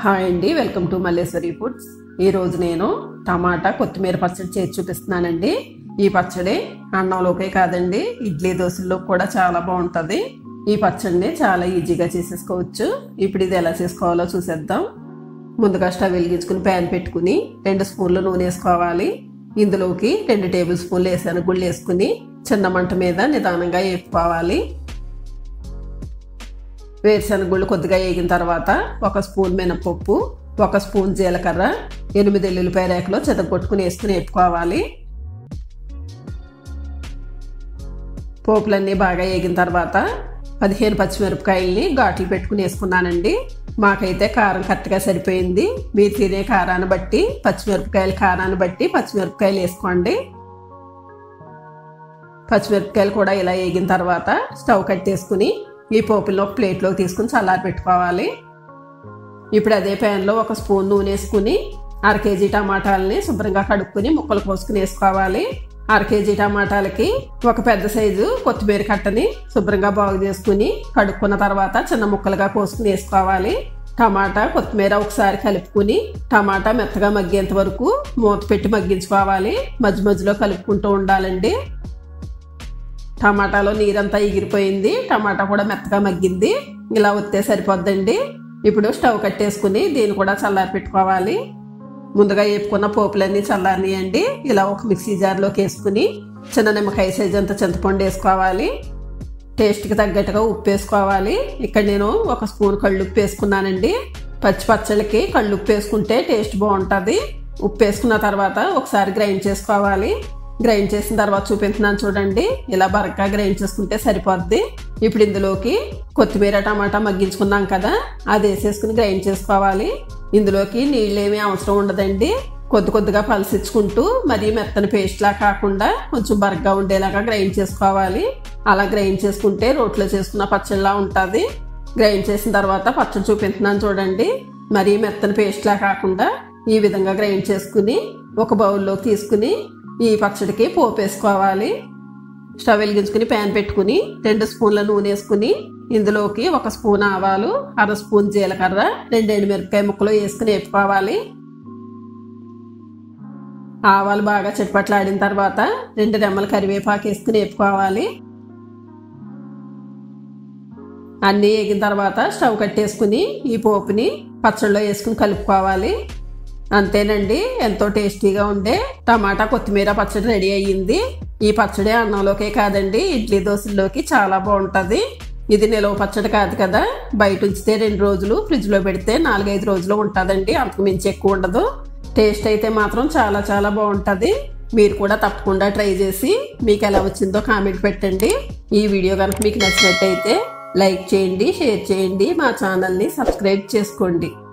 hi అండి welcome to Malleswari foods ఈ రోజు నేను టమాటా కొత్తిమీర పచ్చడి చేసి చూపిస్తున్నానండి ఈ పచ్చడి అన్నంలోకే కాదండి ఇడ్లీ దోశల్లో కూడా చాలా బాగుంటుంది ఈ పచ్చడిని చాలా ఈజీగా చేసేసుకోవచ్చు ఇప్పుడు ఇది ఎలా చేసుకోవాలో చూసేద్దాం ముందుగా స్టవ్ వెలిగించుకుని ప్యాన్ పెట్టుకుని రెండు స్పూన్లు నూనె వేసుకోవాలి ఇందులోకి రెండు టేబుల్ స్పూన్లు వేసాను గుళ్ళు వేసుకుని చిన్న మంట మీద నిదానంగా వేపుకోవాలి వేరుశనగ గుళ్ళు కొద్దిగా వేగిన తర్వాత ఒక స్పూన్ మినపప్పు ఒక స్పూన్ జీలకర్ర ఎనిమిది ఎల్లుల్లిపాయ రేకలో చెదగొట్టుకుని వేసుకుని వేపుకోవాలి పోపులన్నీ బాగా వేగిన తర్వాత పదిహేను పచ్చిమిరపకాయల్ని ఘాట్లు పెట్టుకుని వేసుకున్నానండి మాకైతే కారం కరెక్ట్గా సరిపోయింది మీరు తినే కారాన్ని బట్టి పచ్చిమిరపకాయల కారాన్ని బట్టి పచ్చిమిరపకాయలు వేసుకోండి పచ్చిమిరపకాయలు కూడా ఇలా వేగిన తర్వాత స్టవ్ కట్టేసుకుని ఈ పోపులను ఒక ప్లేట్లోకి తీసుకుని చల్లారి పెట్టుకోవాలి ఇప్పుడు అదే ప్యాన్లో ఒక స్పూన్ నూనె వేసుకుని అర కేజీ టమాటాలని శుభ్రంగా కడుక్కుని ముక్కలు కోసుకుని వేసుకోవాలి అర కేజీ టమాటాలకి ఒక పెద్ద సైజు కొత్తిమీర కట్టని శుభ్రంగా బాగు చేసుకుని కడుక్కున్న తర్వాత చిన్న ముక్కలుగా కోసుకుని వేసుకోవాలి టమాటా కొత్తిమీర ఒకసారి కలుపుకుని టమాటా మెత్తగా మగ్గేంత వరకు మూత పెట్టి మగ్గించుకోవాలి మధ్య మధ్యలో కలుపుకుంటూ ఉండాలండి టమాటాలో నీరంతా ఎగిరిపోయింది టమాటా కూడా మెత్తగా మగ్గింది ఇలా వస్తే సరిపోద్దండి ఇప్పుడు స్టవ్ కట్టేసుకుని దీన్ని కూడా చల్లారి పెట్టుకోవాలి ముందుగా వేపుకున్న పోపులన్నీ చల్లారినాయండి ఇలా ఒక మిక్సీ జార్లోకి వేసుకుని చిన్న నిమ్మకాయ సైజ్ అంత చింతపండు వేసుకోవాలి టేస్ట్కి తగ్గట్టుగా ఉప్పు వేసుకోవాలి ఇక్కడ నేను ఒక స్పూన్ కళ్ళుప్పు వేసుకున్నానండి పచ్చి పచ్చళ్ళకి కళ్ళుప్పు వేసుకుంటే టేస్ట్ బాగుంటుంది ఉప్పు వేసుకున్న తర్వాత ఒకసారి గ్రైండ్ చేసుకోవాలి గ్రైండ్ చేసిన తర్వాత చూపించినాను చూడండి ఇలా బరగ్గా గ్రైండ్ చేసుకుంటే సరిపోద్ది ఇప్పుడు ఇందులోకి కొత్తిమీర టమాటా మగ్గించుకున్నాం కదా అది వేసేసుకుని గ్రైండ్ చేసుకోవాలి ఇందులోకి నీళ్ళు ఏమీ అవసరం ఉండదండి కొద్ది కొద్దిగా పలసిచ్చుకుంటూ మరీ మెత్తని పేస్ట్లా కాకుండా కొంచెం బరగ్గా ఉండేలాగా గ్రైండ్ చేసుకోవాలి అలా గ్రైండ్ చేసుకుంటే రోట్లో చేసుకున్న పచ్చడిలా ఉంటుంది గ్రైండ్ చేసిన తర్వాత పచ్చడి చూపించినాను చూడండి మరీ మెత్తని పేస్ట్లా కాకుండా ఈ విధంగా గ్రైండ్ చేసుకుని ఒక బౌల్లోకి తీసుకుని ఈ పచ్చడికి పోపు వేసుకోవాలి స్టవ్ వెలిగించుకుని ప్యాన్ పెట్టుకుని రెండు స్పూన్ల నూనె వేసుకుని ఇందులోకి ఒక స్పూన్ ఆవాలు అర స్పూన్ జీలకర్ర రెండు ఎండుమిరపకాయ ముక్కలు వేసుకుని వేపుకోవాలి ఆవాలు బాగా చిట్పట్లాడిన తర్వాత రెండు రెమ్మల కరివేపాకు వేసుకుని వేపుకోవాలి అన్నీ వేగిన తర్వాత స్టవ్ కట్టేసుకుని ఈ పోపుని పచ్చడిలో వేసుకుని కలుపుకోవాలి అంతేనండి ఎంతో టేస్టీగా ఉండే టమాటా కొత్తిమీర పచ్చడి రెడీ అయ్యింది ఈ పచ్చడి అన్నంలోకే కాదండి ఇడ్లీ దోశల్లోకి చాలా బాగుంటుంది ఇది నిలవ పచ్చడి కాదు కదా బయట ఉంచితే రెండు రోజులు ఫ్రిడ్జ్లో పెడితే నాలుగైదు రోజులు ఉంటుందండి అంతకు మించి ఎక్కువ ఉండదు టేస్ట్ అయితే మాత్రం చాలా చాలా బాగుంటుంది మీరు కూడా తప్పకుండా ట్రై చేసి మీకు ఎలా వచ్చిందో కామెంట్ పెట్టండి ఈ వీడియో కనుక మీకు నచ్చినట్టయితే లైక్ చేయండి షేర్ చేయండి మా ఛానల్ని సబ్స్క్రైబ్ చేసుకోండి